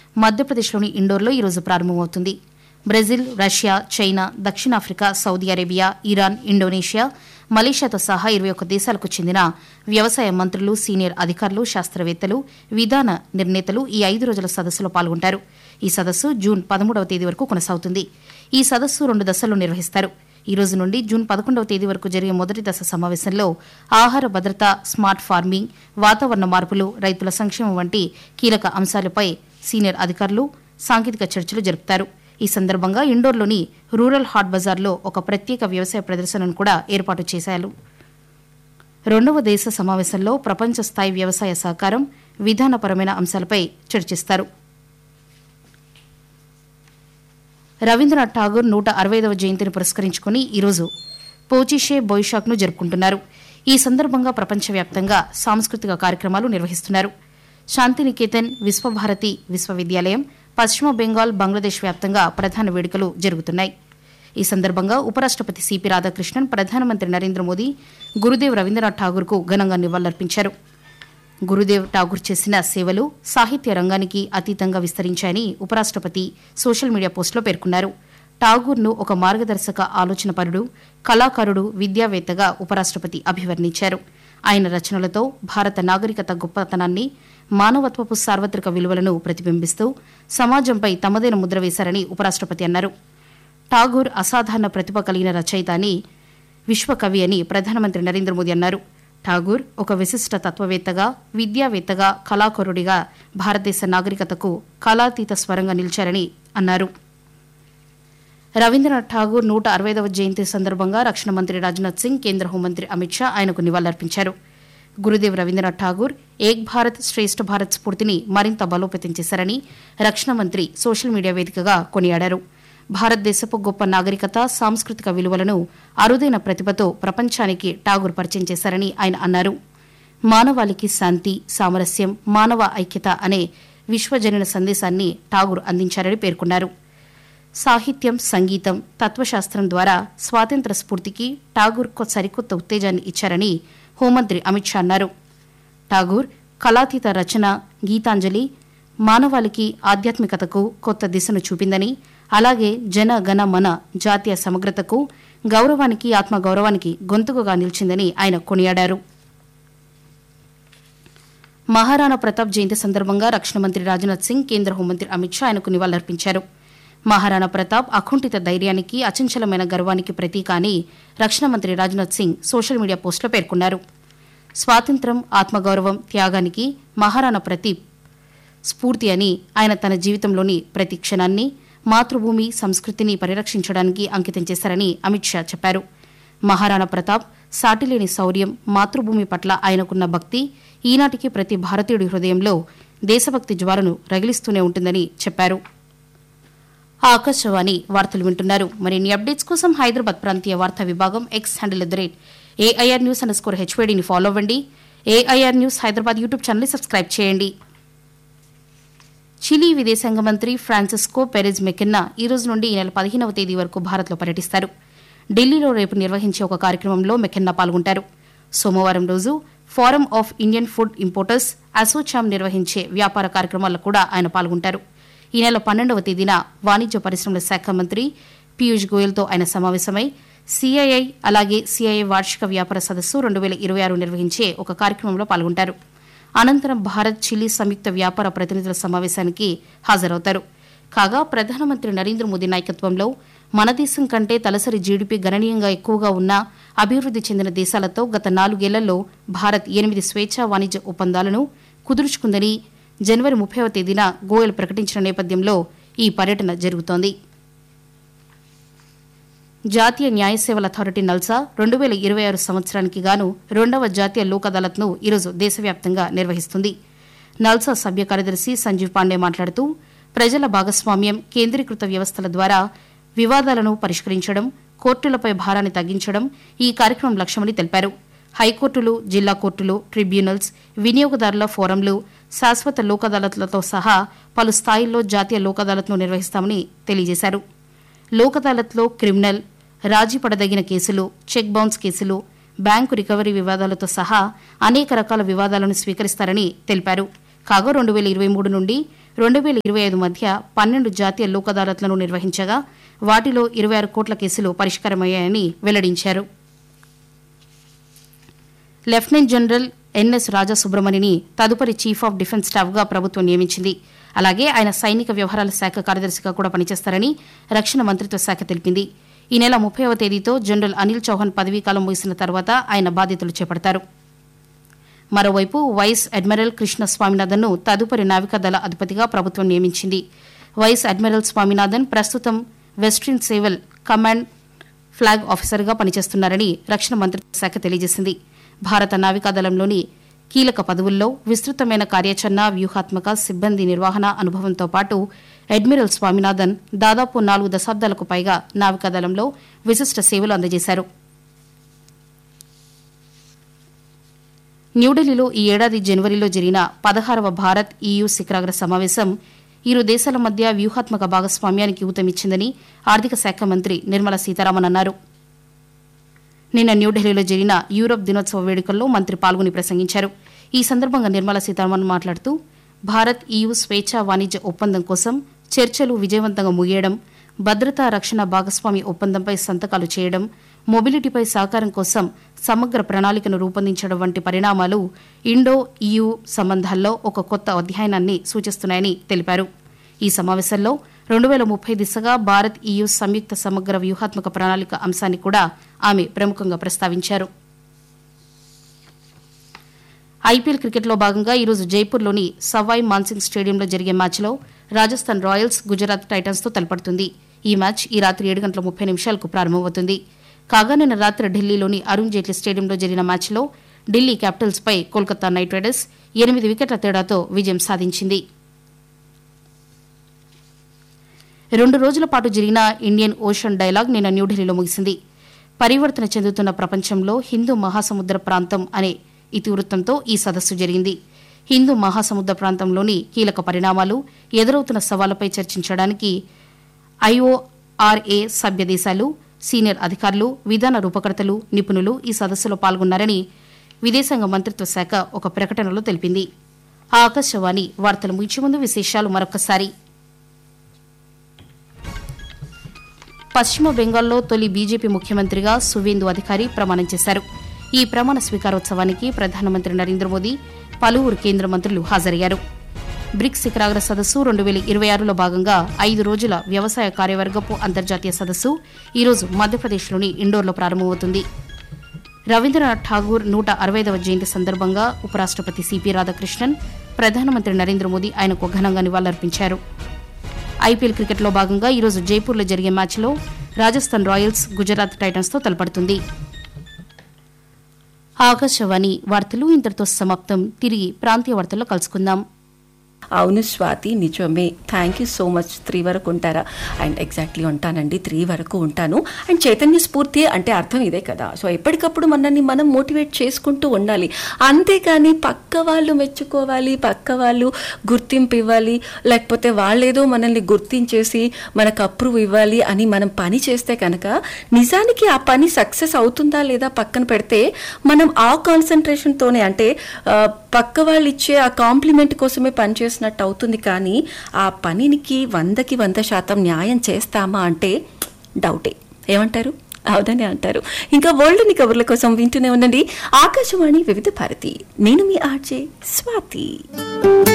మధ్యప్రదేశ్లోని ఇండోర్లో ఈరోజు ప్రారంభమవుతుంది బ్రెజిల్ రష్యా చైనా దక్షిణాఫ్రికా సౌదీ అరేబియా ఇరాన్ ఇండోనేషియా మలేషియాతో సహా ఇరవై ఒక్క దేశాలకు చెందిన వ్యవసాయ మంత్రులు సీనియర్ అధికారులు శాస్త్రవేత్తలు విధాన నిర్ణేతలు ఈ ఐదు రోజుల సదస్సులో పాల్గొంటారు ఈ సదస్సు జూన్ పదమూడవ తేదీ వరకు కొనసాగుతుంది ఈ సదస్సు రెండు దశల్లో నిర్వహిస్తారు ఈ రోజు నుండి జూన్ పదకొండవ తేదీ వరకు జరిగే మొదటి దశ సమావేశంలో ఆహార భద్రత స్మార్ట్ ఫార్మింగ్ వాతావరణ మార్పులు రైతుల సంక్షేమం వంటి కీలక అంశాలపై సీనియర్ అధికారులు సాంకేతిక చర్చలు జరుపుతారు ఈ సందర్భంగా ఇండోర్లోని రూరల్ హాట్ బజార్లో ఒక ప్రత్యేక వ్యవసాయ ప్రదర్శనను కూడా ఏర్పాటు చేశారు రెండవ దేశ సమావేశంలో ప్రపంచ స్థాయి వ్యవసాయ సహకారం విధానపరమైన అంశాలపై చర్చిస్తారు రవీంద్రనాథ్ ఠాగూర్ నూట అరవైదవ జయంతిని పురస్కరించుకుని ఈరోజు పోచిషే బొయిషాక్ను జరుపుకుంటున్నారు ఈ సందర్భంగా ప్రపంచవ్యాప్తంగా సాంస్కృతిక కార్యక్రమాలు నిర్వహిస్తున్నారు శాంతినికేతన్ విశ్వభారతి విశ్వవిద్యాలయం పశ్చిమ బెంగాల్ బంగ్లాదేశ్ వ్యాప్తంగా ప్రధాన వేడుకలు జరుగుతున్నాయి ఈ సందర్భంగా ఉపరాష్టపతి సిపి రాధాకృష్ణన్ ప్రధానమంత్రి నరేంద్ర మోదీ గురుదేవ్ రవీంద్రనాథ్ ఠాగూర్కు ఘనంగా నివాళులర్పించారు గురుదేవ్ ఠాగూర్ చేసిన సేవలు సాహిత్య రంగానికి అతీతంగా విస్తరించాయని ఉపరాష్టపతి సోషల్ మీడియా పోస్టులో పేర్కొన్నారు ఠాగూర్ను ఒక మార్గదర్శక ఆలోచనపరుడు కళాకారుడు విద్యావేత్తగా ఉపరాష్టపతి అభివర్ణించారు ఆయన రచనలతో భారత నాగరికత గొప్పతనాన్ని మానవత్వపు సార్వత్రిక విలువలను ప్రతిబింబిస్తూ సమాజంపై తమదైన ముద్ర వేశారని ఉపరాష్టపతి అన్నారు ఠాగూర్ అసాధారణ ప్రతిభ కలిగిన రచయిత అని విశ్వకవి అని ప్రధానమంత్రి నరేంద్ర మోదీ అన్నారు ఠాగూర్ ఒక విశిష్ట తత్వవేత్తగా విద్యావేత్తగా కళాకారుడిగా భారతదేశ నాగరికతకు కళాతీత స్వరంగా నిలిచారని అన్నారు రవీంద్రనాథ్ ఠాగూర్ నూట అరవైదవ జయంతి సందర్భంగా రక్షణ మంత్రి రాజ్నాథ్ సింగ్ కేంద్ర హోంమంత్రి అమిత్ షా ఆయనకు నివాళులర్పించారు గురుదేవ్ రవీంద్రనాథ్ ఠాగూర్ ఏక్ భారత్ శ్రేష్ఠ భారత్ స్ఫూర్తిని మరింత బలోపేతం చేశారని రక్షణ మంత్రి సోషల్ మీడియా వేదికగా కొనియాడారు భారతదేశపు గొప్ప నాగరికత సాంస్కృతిక విలువలను అరుదైన ప్రతిభతో ప్రపంచానికి ఠాగూర్ పరిచయం చేశారని ఆయన అన్నారు మానవాళికి శాంతి సామరస్యం మానవ ఐక్యత అనే విశ్వజనన సందేశాన్ని ఠాగూర్ అందించారని పేర్కొన్నారు సాహిత్యం సంగీతం తత్వశాస్త్రం ద్వారా స్వాతంత్ర స్ఫూర్తికి ఠాగూర్ కొ- సరికొత్త ఉత్తేజాన్ని ఇచ్చారని హోంమంత్రి అమిత్ షా అన్నారు ఠాగూర్ కళాతీత రచన గీతాంజలి మానవాళికి ఆధ్యాత్మికతకు కొత్త దిశను చూపిందని అలాగే జన గణ మన జాతీయ సమగ్రతకు గౌరవానికి ఆత్మగౌరవానికి గొంతుకుగా నిలిచిందని ఆయన కొనియాడారు మహారాణా ప్రతాప్ జయంతి సందర్భంగా రక్షణ మంత్రి రాజ్నాథ్ సింగ్ కేంద్ర హోంమంత్రి అమిత్ షా ఆయనకు నివాళులర్పించారు మహారాణా ప్రతాప్ అకుంఠిత ధైర్యానికి అచంచలమైన గర్వానికి ప్రతీక అని రక్షణ మంత్రి రాజ్నాథ్ సింగ్ సోషల్ మీడియా పోస్టులో పేర్కొన్నారు స్వాతంత్ర్యం ఆత్మగౌరవం త్యాగానికి మహారాణా ప్రతీప్ స్ఫూర్తి అని ఆయన తన జీవితంలోని ప్రతి క్షణాన్ని మాతృభూమి సంస్కృతిని పరిరక్షించడానికి అంకితం చేశారని అమిత్ షా చెప్పారు మహారాణా ప్రతాప్ సాటిలేని శౌర్యం మాతృభూమి పట్ల ఆయనకున్న భక్తి ఈనాటికి ప్రతి భారతీయుడి హృదయంలో దేశభక్తి జ్వాలను రగిలిస్తూనే ఉంటుందని చెప్పారు ఆకాశవాణి వార్తలు వింటున్నారు మరిన్ని అప్డేట్స్ కోసం హైదరాబాద్ ప్రాంతీయ వార్తా విభాగం X handle at the rate AIR news underscore స్కోర్ హెచ్వేడిని ఫాలో అవ్వండి AIR news Hyderabad YouTube channel subscribe చేయండి చిలీ విదేశాంగ మంత్రి ఫ్రాన్సిస్కో పెరెజ్ మెకెన్నా ఈ రోజు నుండి ఈ నెల పదిహేనవ తేదీ వరకు భారత్లో పర్యటిస్తారు ఢిల్లీలో రేపు నిర్వహించే ఒక కార్యక్రమంలో మెకెన్నా పాల్గొంటారు సోమవారం రోజు forum of Indian food importers ASSOCHAM నిర్వహించే వ్యాపార కార్యక్రమాల్లో కూడా ఆయన పాల్గొంటారు ఈ నెల పన్నెండవ తేదీన వాణిజ్య పరిశ్రమల శాఖ మంత్రి పీయూష్ గోయల్తో ఆయన సమావేశమై సిఐఐ అలాగే సిఐఐ వార్షిక వ్యాపార సదస్సు రెండు వేల ఇరవై ఆరు నిర్వహించే ఒక కార్యక్రమంలో పాల్గొంటారు అనంతరం భారత్ చిలీ సంయుక్త వ్యాపార ప్రతినిధుల సమావేశానికి హాజరవుతారు కాగా ప్రధానమంత్రి నరేంద్ర మోదీ నాయకత్వంలో మన దేశం కంటే తలసరి జీడీపీ గణనీయంగా ఎక్కువగా ఉన్న అభివృద్ది చెందిన దేశాలతో గత నాలుగేళ్లలో భారత్ ఎనిమిది స్వేచ్ఛా వాణిజ్య ఒప్పందాలను కుదుర్చుకుందని జనవరి ముప్పైవ తేదీన గోయల్ ప్రకటించిన నేపథ్యంలో ఈ పర్యటన జరుగుతోంది జాతీయ న్యాయ సేవల అథారిటీ నల్సా రెండు వేల ఇరవై ఆరు సంవత్సరానికి గాను రెండవ జాతీయ లోక్ అదాలత్ను ఈరోజు దేశవ్యాప్తంగా నిర్వహిస్తుంది నల్సా సభ్య కార్యదర్శి సంజీవ్ పాండే మాట్లాడుతూ ప్రజల భాగస్వామ్యం కేంద్రీకృత వ్యవస్థల ద్వారా వివాదాలను పరిష్కరించడం కోర్టులపై భారాన్ని తగ్గించడం ఈ కార్యక్రమం లక్ష్యమని తెలిపారు హైకోర్టులు జిల్లా కోర్టులు ట్రిబ్యునల్స్ వినియోగదారుల ఫోరంలు శాశ్వత లోక్ అదాలత్లతో సహా పలు స్థాయిల్లో జాతీయ లోక్ అదాలత్ను నిర్వహిస్తామని తెలియజేశారు లోక్ అదాలత్లో క్రిమినల్ రాజీ పడదగిన కేసులు చెక్ బౌన్స్ కేసులు బ్యాంకు రికవరీ వివాదాలతో సహా అనేక రకాల వివాదాలను స్వీకరిస్తారని తెలిపారు కాగా రెండు వేల ఇరవై మూడు నుండి రెండు వేల ఇరవై ఐదు మధ్య పన్నెండు జాతీయ లోక్ అదాలత్లను నిర్వహించగా వాటిలో ఇరవై ఆరు కోట్ల కేసులు పరిష్కారమయ్యాయని వెల్లడించారు లెఫ్టినెంట్ జనరల్ ఎన్ఎస్ రాజా సుబ్రమణిని తదుపరి చీఫ్ ఆఫ్ డిఫెన్స్ స్టాఫ్గా ప్రభుత్వం నియమించింది అలాగే ఆయన సైనిక వ్యవహారాల శాఖ కార్యదర్శిగా కూడా పనిచేస్తారని రక్షణ మంత్రిత్వ శాఖ తెలిపింది ఈ నెల ముప్పైవ తేదీతో జనరల్ అనిల్ చౌహాన్ పదవీకాలం ముగిసిన తర్వాత ఆయన బాధ్యతలు చేపడతారు మరోవైపు వైస్ అడ్మిరల్ కృష్ణ స్వామినాథన్ ను తదుపరి నావికాదళ అధిపతిగా ప్రభుత్వం నియమించింది వైస్ అడ్మిరల్ స్వామినాథన్ ప్రస్తుతం వెస్ట్రిన్ సేవల్ కమాండ్ ఫ్లాగ్ ఆఫీసర్గా పనిచేస్తున్నారని రక్షణ మంత్రిత్వ శాఖ తెలియజేసింది భారత నావికాదళంలోని కీలక పదవుల్లో విస్తృతమైన కార్యాచరణ వ్యూహాత్మక సిబ్బంది నిర్వహణ అనుభవంతో పాటు అడ్మిరల్ స్వామినాథన్ దాదాపు నాలుగు దశాబ్దాలకు పైగా నావికాదళంలో విశిష్ట సేవలు అందజేశారు న్యూఢిల్లీలో ఈ ఏడాది జనవరిలో జరిగిన పదహారవ భారత్ ఈయూ శిఖరాగ్ర సమావేశం ఇరు దేశాల మధ్య వ్యూహాత్మక భాగస్వామ్యానికి ఊతమిచ్చిందని ఆర్థిక శాఖ మంత్రి నిర్మలా సీతారామన్ అన్నారు నిన్న న్యూఢిల్లీలో జరిగిన యూరప్ దినోత్సవ వేడుకల్లో మంత్రి పాల్గొని ప్రసంగించారు ఈ సందర్భంగా నిర్మలా సీతారామన్ మాట్లాడుతూ భారత్ ఈయూ స్వేచ్ఛా వాణిజ్య ఒప్పందం కోసం చర్చలు విజయవంతంగా ముగియడం భద్రతా రక్షణ భాగస్వామి ఒప్పందంపై సంతకాలు చేయడం మొబిలిటీపై సహకారం కోసం సమగ్ర ప్రణాళికను రూపొందించడం వంటి పరిణామాలు ఇండో ఈయూ సంబంధాల్లో ఒక కొత్త అధ్యాయాన్ని సూచిస్తున్నాయని తెలిపారు ఈ సమావేశంలో రెండు వేల ముప్పై దిశగా భారత్ ఈయూ సంయుక్త సమగ్ర వ్యూహాత్మక ప్రణాళిక అంశాన్ని కూడా ఆమె ప్రముఖంగా ప్రస్తావించారు ఐపీఎల్ క్రికెట్లో భాగంగా ఈరోజు జైపూర్లోని సవాయ్ మాన్సింగ్ స్టేడియంలో జరిగే మ్యాచ్లో రాజస్థాన్ రాయల్స్ గుజరాత్ టైటన్స్తో తలపడుతుంది ఈ మ్యాచ్ ఈ రాత్రి ఏడు గంటల ముప్పై నిమిషాలకు ప్రారంభమవుతుంది కాగా నిన్న రాత్రి ఢిల్లీలోని అరుణ్ జైట్లీ స్టేడియంలో జరిగిన మ్యాచ్లో ఢిల్లీ క్యాపిటల్స్ పై కోల్కతా నైట్ రైడర్స్ ఎనిమిది వికెట్ల తేడాతో విజయం సాధించింది రెండు రోజుల పాటు జరిగిన ఇండియన్ ఓషన్ డైలాగ్ నిన్న న్యూఢిల్లీలో ముగిసింది పరివర్తన చెందుతున్న ప్రపంచంలో హిందూ మహాసముద్ర ప్రాంతం అనే ఇతివృత్తంతో ఈ సదస్సు జరిగింది హిందూ మహాసముద్ర ప్రాంతంలోని కీలక పరిణామాలు ఎదురవుతున్న సవాళ్లపై చర్చించడానికి ఐఓఆర్ఏ సభ్య దేశాలు సీనియర్ అధికారులు విధాన రూపకర్తలు నిపుణులు ఈ సదస్సులో పాల్గొన్నారని విదేశాంగ మంత్రిత్వ శాఖ ఒక ప్రకటనలో తెలిపింది ఆకాశవాణి వార్తలు ముగించే ముందు విశేషాలు మరొకసారి పశ్చిమ బెంగాల్లో తొలి బీజేపీ ముఖ్యమంత్రిగా సువేందు అధికారి ప్రమాణం చేశారు ఈ ప్రమాణ స్వీకారోత్సవానికి ప్రధానమంత్రి నరేంద్ర మోదీ పలువురు కేంద్ర మంత్రులు హాజరయ్యారు బ్రిక్స్ శిఖరాగ్ర సదస్సు రెండు వేల ఇరవై ఆరులో భాగంగా ఐదు రోజుల వ్యవసాయ కార్యవర్గపు అంతర్జాతీయ సదస్సు ఈరోజు మధ్యప్రదేశ్లోని ఇండోర్లో ప్రారంభమవుతుంది రవీంద్రనాథ్ ఠాగూర్ నూట అరవైదవ జయంతి సందర్భంగా ఉపరాష్టపతి సిపి రాధాకృష్ణన్ ప్రధానమంత్రి నరేంద్ర మోదీ ఆయనకు ఘనంగా నివాళులర్పించారు ఐపీఎల్ క్రికెట్లో భాగంగా ఈరోజు జైపూర్లో జరిగే మ్యాచ్లో రాజస్థాన్ రాయల్స్ గుజరాత్ టైటన్స్తో తలపడుతుంది ఆకాశవాణి వార్తలు ఇంతటితో సమాప్తం తిరిగి ప్రాంతీయ వార్తల్లో కలుసుకుందాం అవును స్వాతి నిజమే thank you so much three వరకు ఉంటారా అండ్ ఎగ్జాక్ట్లీ ఉంటానండి త్రీ వరకు ఉంటాను అండ్ చైతన్య స్ఫూర్తి అంటే అర్థం ఇదే కదా సో ఎప్పటికప్పుడు మనల్ని మనం మోటివేట్ చేసుకుంటూ ఉండాలి అంతేకాని పక్క వాళ్ళు మెచ్చుకోవాలి పక్క వాళ్ళు గుర్తింపు ఇవ్వాలి లేకపోతే వాళ్ళేదో మనల్ని గుర్తించేసి మనకు అప్రూవ్ ఇవ్వాలి అని మనం పని చేస్తే కనుక నిజానికి ఆ పని సక్సెస్ అవుతుందా లేదా పక్కన పెడితే మనం ఆ కాన్సన్ట్రేషన్తోనే అంటే ఆ, పక్క వాళ్ళు ఇచ్చే ఆ కాంప్లిమెంట్ కోసమే పని చేసినట్టు అవుతుంది కానీ ఆ పనికి వందకి వంద శాతం న్యాయం చేస్తామా అంటే డౌటే ఏమంటారు అవునని అంటారు ఇంకా వరల్డ్ని కబుర్ల కోసం వింటూనే ఉండండి ఆకాశవాణి వివిధ భారతి నేను మీ ఆర్జే స్వాతి